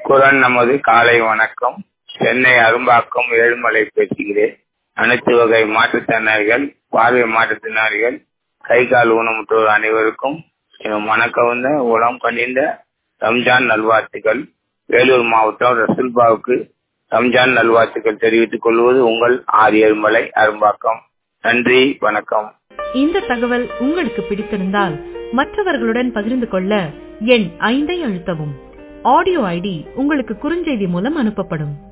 குரல் நமது காலை வணக்கம் சென்னை அரும்பாக்கம் ஏழுமலை பேசுகிறேன் அனைத்து வகை மாற்றுத்திறனாளிகள் பார்வை மாற்றுத்திறனாளிகள் கை கால் ஊனமுற்றோர் அனைவருக்கும் என் மனக்கவுந்த உளம் கனிந்த ரம்ஜான் நல்வாழ்த்துக்கள் வேலூர் மாவட்டம் ரசுல்பாவுக்கு ரம்ஜான் நல்வாழ்த்துக்கள் தெரிவித்துக் கொள்வது உங்கள் ஆரியர்மலை அரும்பாக்கம் நன்றி வணக்கம் இந்த தகவல் உங்களுக்கு பிடித்திருந்தால் மற்றவர்களுடன் பகிர்ந்து கொள்ள எண் ஐந்தை அழுத்தவும் ஆடியோ ஐடி உங்களுக்கு குறுஞ்செய்தி மூலம் அனுப்பப்படும்